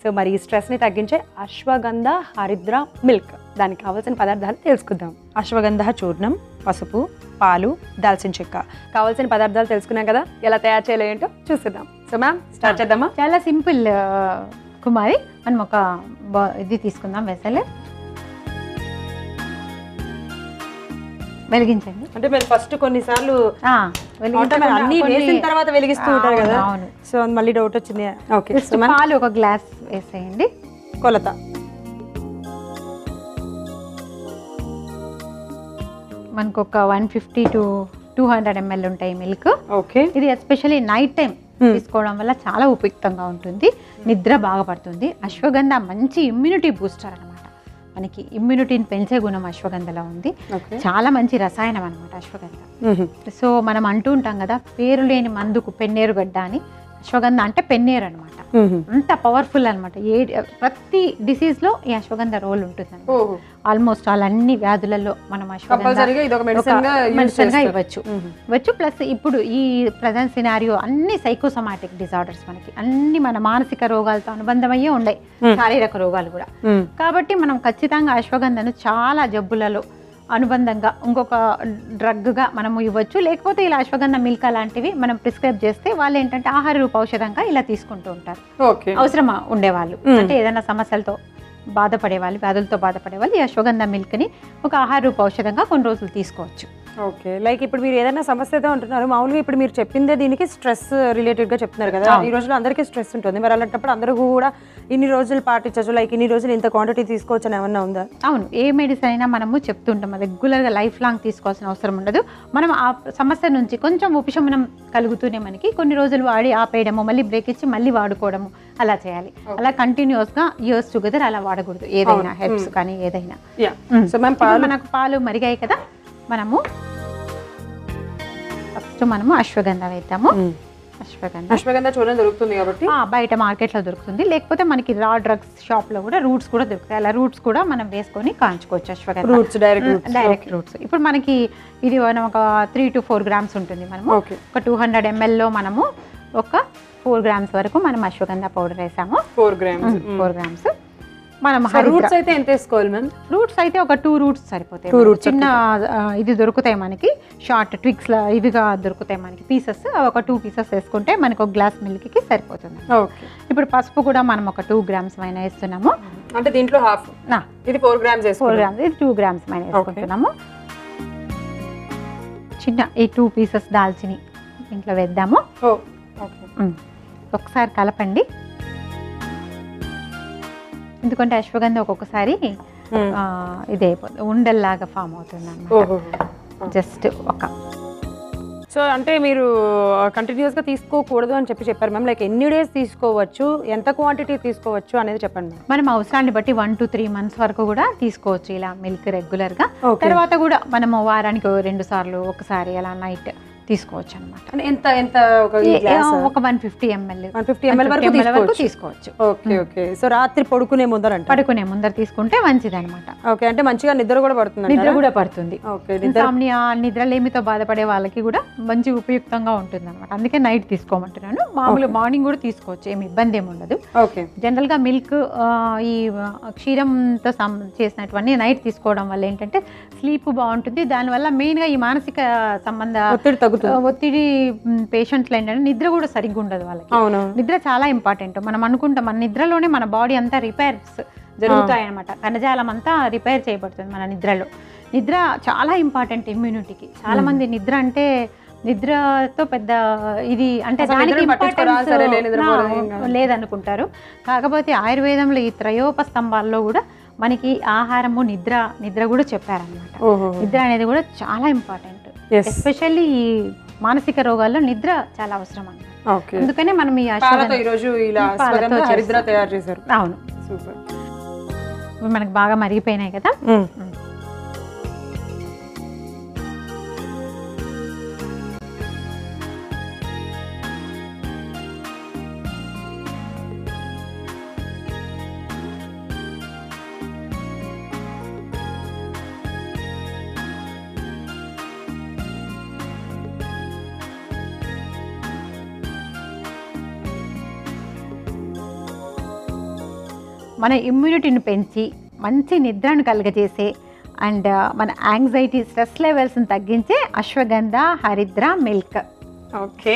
మరి ఈ స్ట్రెస్ని తగ్గించే అశ్వగంధ హరిద్ర మిల్క్ దానికి కావాల్సిన పదార్థాలు తెలుసుకుందాం అశ్వగంధ చూర్ణం పసుపు పాలు దాల్చిన చెక్క కావాల్సిన పదార్థాలు తెలుసుకున్నాం కదా ఎలా తయారు చేయాలో ఏంటో చూసిద్దాం సో మ్యామ్ స్టార్ట్ చేద్దామా చాలా సింపుల్ ఆ, కుమారి మనం ఒక బా- ఇది తీసుకుందాం వెసలు వెలిగించండి అంటే మీరు ఫస్ట్ కొన్నిసార్లు ఆ, అంటే వెలిగించకుండా మీరు అన్ని కొన్ని- వేసిన తర్వాత వెలిగిస్తూ ఉంటారు అవును, కదా అవును సో మళ్ళీ డౌట్ వచ్చింది ఓకే జస్ట్ పాలు ఒక గ్లాస్ వేసేయండి కొలత మనకు ఒక one fifty to two hundred ML ఉంటాయి మిల్క్ ఓకే ఇది ఎస్పెషల్లీ నైట్ టైం తీసుకోవడం వల్ల చాలా ఉపయుక్తంగా ఉంటుంది నిద్ర బాగా పడుతుంది అశ్వగంధ మంచి ఇమ్యూనిటీ బూస్టర్ అనమాట మనకి ఇమ్యూనిటీని పెంచే గుణం అశ్వగంధలో ఉంది ఓకే చాలా మంచి రసాయనం అనమాట అశ్వగంధ సో మనం అంటూ ఉంటాం కదా పేరు లేని మందుకు పెన్నేరు గడ్డ అని అశ్వగంధ అంటే పెన్నేరు అనమాట అంత పవర్ఫుల్ అనమాట ఏ ప్రతి డిసీజ్ లో ఈ అశ్వగంధ రోల్ ఉంటుంది ఆల్మోస్ట్ ఆల్ అన్ని వ్యాధులలో మనం అశ్వగంధ కంపల్సరీగా ఇది ఒక మెడిసిన్ గా యూజ్ మెడిసిన్ గా చేస్తారు ఇవ్వచ్చు ఇవ్వచ్చు ప్లస్ ఇప్పుడు ఈ ప్రజెంట్ సినారియో అన్ని సైకోసమాటిక్ డిజార్డర్స్ మనకి అన్ని మన మానసిక రోగాలతో అనుబంధమయ్యే ఉన్నాయి Hmm. శారీరక రోగాలు కూడా కాబట్టి మనం ఖచ్చితంగా అశ్వగంధను చాలా జబ్బులలో అనుబంధంగా ఇంకొక డ్రగ్గా మనము ఇవ్వచ్చు లేకపోతే ఇలా అశ్వగంధ మిల్క్ అలాంటివి మనం ప్రిస్క్రైబ్ చేస్తే వాళ్ళు ఏంటంటే ఆహార రూప ఔషధంగా ఇలా తీసుకుంటూ ఉంటారు ఓకే అవసరమా ఉండేవాళ్ళు Hmm. అంటే ఏదైనా సమస్యలతో బాధపడే వాళ్ళు వ్యాధులతో బాధపడే వాళ్ళు ఈ అశ్వగంధ మిల్క్ని ఒక ఆహార రూప ఔషధంగా కొన్ని రోజులు తీసుకోవచ్చు ఓకే లైక్ ఇప్పుడు మీరు ఏదైనా సమస్యతో ఉంటున్నారు మామూలుగా ఇప్పుడు మీరు చెప్పిందే దీనికి స్ట్రెస్ రిలేటెడ్ గా చెప్తున్నారు కదా అవును. ఈ రోజుల్లో అందరికీ స్ట్రెస్ ఉంటుంది మరి అలాంటప్పుడు అందరూ కూడా ఇన్ని రోజులు పాటించచ్చు లైక్ ఇన్ని రోజులు ఇంత క్వాంటిటీ తీసుకోవచ్చు అని ఏమన్నా ఉందా అవును ఏ మెడిసిన్ అయినా మనము చెప్తుంటాం రెగ్యులర్గా లైఫ్ లాంగ్ తీసుకోవాల్సిన అవసరం ఉండదు మనం ఆ సమస్య నుంచి కొంచెం ఉపశమనం కలుగుతూనే మనకి కొన్ని రోజులు వాడి ఆపేయడము మళ్ళీ బ్రేక్ ఇచ్చి మళ్ళీ వాడుకోవడము అలా చేయాలి అలా కంటిన్యూస్గా ఇయర్స్ టుగెదర్ అలా వాడకూడదు ఏదైనా అవును. హెర్బ్స్ మ్. కానీ ఏదైనా యా మ్. సో మ్యామ్ ఇప్పుడు పాలు మనకు పాలు మరిగాయి కదా మనము ఫస్ట్ మనము అశ్వగంధ వేద్దాము మ్. అశ్వగంధ అశ్వగంధ చూడడం దొరుకుతుంది కాబట్టి ఆ, బయట మార్కెట్లో దొరుకుతుంది లేకపోతే మనకి రా డ్రగ్స్ షాప్లో కూడా రూట్స్ కూడా దొరుకుతాయి అలా రూట్స్ కూడా మనం వేసుకొని కాంచుకోవచ్చు Ashwagandha roots direct roots direct roots ఇప్పుడు మనకి ఇది మనం ఒక త్రీ టు ఫోర్ గ్రామ్స్ ఉంటుంది మనము ఓకే ఒక టూ హండ్రెడ్ ఎంఎల్లో మనము ఒక ఫోర్ గ్రామ్స్ వరకు మనం అశ్వగంధ పౌడర్ వేసాము ఫోర్ గ్రామ్స్ ఫోర్ గ్రామ్స్ మనం రూట్స్ అయితే ఎంత వేసుకోవాలి మ్యామ్ రూట్స్ అయితే ఒక టూ రూట్స్ సరిపోతాయి Two మనకు. roots చిన్న ఆ, ఇది దొరుకుతాయి మనకి షార్ట్ ట్విక్స్ ఇవిగా దొరుకుతాయి మనకి పీసెస్ ఒక టూ పీసెస్ వేసుకుంటే మనకు ఒక గ్లాస్ మిల్క్కి సరిపోతుంది ఓకే ఇప్పుడు పసుపు కూడా మనం ఒక టూ గ్రామ్స్ పైన వేస్తున్నాము అంటే దీంట్లో హాఫ్ నా ఇది ఫోర్ గ్రామ్స్ ఫోర్ వేసుకోవాలి గ్రామ్స్ ఇది టూ గ్రామ్స్ పైన వేసుకుంటున్నాము చిన్న ఈ టూ పీసెస్ దాల్చిని ఇంట్లో వేద్దాము ఓ ఓకే ఉమ్. ఒకసారి కలపండి ఎందుకంటే అశ్వగంధ ఒక్కొక్కసారి ఆ, ఇది అయిపోతుంది ఉండల్లాగా ఫామ్ అవుతుంది అనమాట ఓహో జస్ట్ ఒక సో అంటే మీరు కంటిన్యూస్ గా తీసుకోకూడదు అని చెప్పి చెప్పారు మ్యామ్ లైక్ ఎన్ని డేస్ తీసుకోవచ్చు ఎంత క్వాంటిటీ తీసుకోవచ్చు అనేది చెప్పండి మ్యామ్ మనం అవసరాన్ని బట్టి వన్ టు త్రీ మంత్స్ వరకు కూడా తీసుకోవచ్చు ఇలా మిల్క్ రెగ్యులర్ గా ఓకే తర్వాత కూడా మనము వారానికి ఓ రెండు సార్లు ఒకసారి అలా నైట్ తీసుకోవచ్చు అనమాట అంటే ఎంత ఎంత ఒక ఈ గ్లాస్ ఒక one fifty ML one fifty ML వరకు వరకు తీసుకోవచ్చు తీసుకోవచ్చు ఓకే ఓకే సో రాత్రి పడుకునే ముందరంట పడుకునే ముందర తీసుకుంటే మంచిది అనమాట ఓకే అంటే మంచిగా నిద్ర కూడా పడుతుంది నిద్ర కూడా పడుతుంది ఓకే నిద్ర ఇన్సామ్నియా నిద్రలేమితో బాధపడే వాళ్ళకి కూడా మంచి ఉపయుక్తంగా ఉంటుంది అనమాట అందుకే నైట్ తీసుకోమంటున్నాను మామూలు మార్నింగ్ కూడా తీసుకోవచ్చు ఏమి ఇబ్బంది ఏమి ఉండదు ఓకే జనరల్గా మిల్క్ ఈ ఆ, క్షీరంతో సం చేసినటువంటి నైట్ తీసుకోవడం వల్ల ఏంటంటే స్లీప్ బాగుంటుంది దానివల్ల మెయిన్గా ఈ మానసిక సంబంధ ఒత్తిడి తగ్గుతుంది ఆ, ఒత్తిడి పేషెంట్లు ఏంటంటే నిద్ర కూడా సరిగ్గా ఉండదు వాళ్ళకి అవును నిద్ర చాలా ఇంపార్టెంట్ మనం అనుకుంటాం మన నిద్రలోనే మన బాడీ అంతా రిపేర్స్ జరుగుతాయి అనమాట కణజాలం అంతా రిపేర్ చేయబడుతుంది మన నిద్రలో నిద్ర చాలా ఇంపార్టెంట్ ఇమ్యూనిటీకి చాలా మంది నిద్ర అంటే నిద్రతో పెద్ద ఇది అంటే అసలు దానికి నిద్రని పట్టించుకోరా? importance, సరే, లే, నిద్రపోరా, నా, ఏం కాదు. లేదనుకుంటారు కాకపోతే ఆయుర్వేదంలో ఈ త్రయోప స్తంభాల్లో కూడా మనకి ఆహారము నిద్ర నిద్ర కూడా చెప్పారనమాట ఓహో నిద్ర అనేది కూడా చాలా ఇంపార్టెంట్ ఎస్ ఎస్పెషల్లీ ఈ మానసిక రోగాల్లో నిద్ర చాలా అవసరం అన్నమాట ఓకే అందుకనే మనం ఈ పాలతో అశ్వగంధ ఈ రోజు ఇలా పాలతో స్వగంధ హరిద్ర చేస్తాం. తయారు చేశారు అవును సూపర్ ఇవి మనకు బాగా మరిగిపోయినాయి కదా మన ఇమ్యూనిటీని పెంచి మంచి నిద్రను కలుగజేసే అండ్ మన యాంగ్జైటీ స్ట్రెస్ లెవెల్స్ని తగ్గించే Ashwagandha Haridra milk okay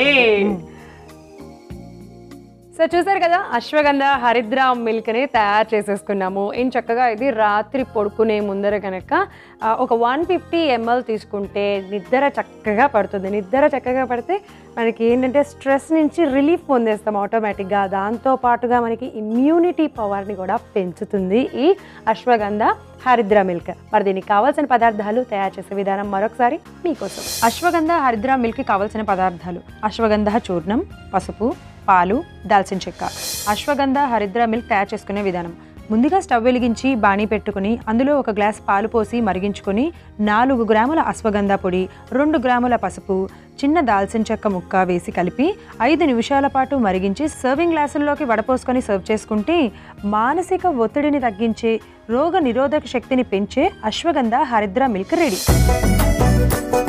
so చూసారు కదా అశ్వగంధ హరిద్ర మిల్క్ని తయారు చేసేసుకున్నాము ఏం చక్కగా ఇది రాత్రి పడుకునే ముందర కనుక ఆ, ఒక వన్ ఫిఫ్టీ ఎంఎల్ తీసుకుంటే నిద్ర చక్కగా పడుతుంది నిద్ర చక్కగా పడితే మనకి ఏంటంటే స్ట్రెస్ నుంచి రిలీఫ్ పొందేస్తాం ఆటోమేటిక్గా దాంతో పాటుగా మనకి ఇమ్యూనిటీ పవర్ని కూడా పెంచుతుంది ఈ అశ్వగంధ హరిద్ర మిల్క్ మరి దీనికి కావాల్సిన పదార్థాలు తయారు చేసే విధానం మరొకసారి మీకోసం అశ్వగంధ హరిద్ర మిల్క్కి కావాల్సిన పదార్థాలు అశ్వగంధ చూర్ణం పసుపు పాలు దాల్చిన చెక్క అశ్వగంధ హరిద్ర మిల్క్ తయారు చేసుకునే విధానం ముందుగా స్టవ్ వెలిగించి బాణీ పెట్టుకుని అందులో ఒక గ్లాస్ పాలు పోసి మరిగించుకొని నాలుగు గ్రాముల అశ్వగంధ పొడి రెండు గ్రాముల పసుపు చిన్న దాల్చిన చెక్క ముక్క వేసి కలిపి ఐదు నిమిషాల పాటు మరిగించి సర్వింగ్ గ్లాసుల్లోకి వడపోసుకొని సర్వ్ చేసుకుంటే మానసిక ఒత్తిడిని తగ్గించే రోగ నిరోధక శక్తిని పెంచే అశ్వగంధ హరిద్ర మిల్క్ రెడీ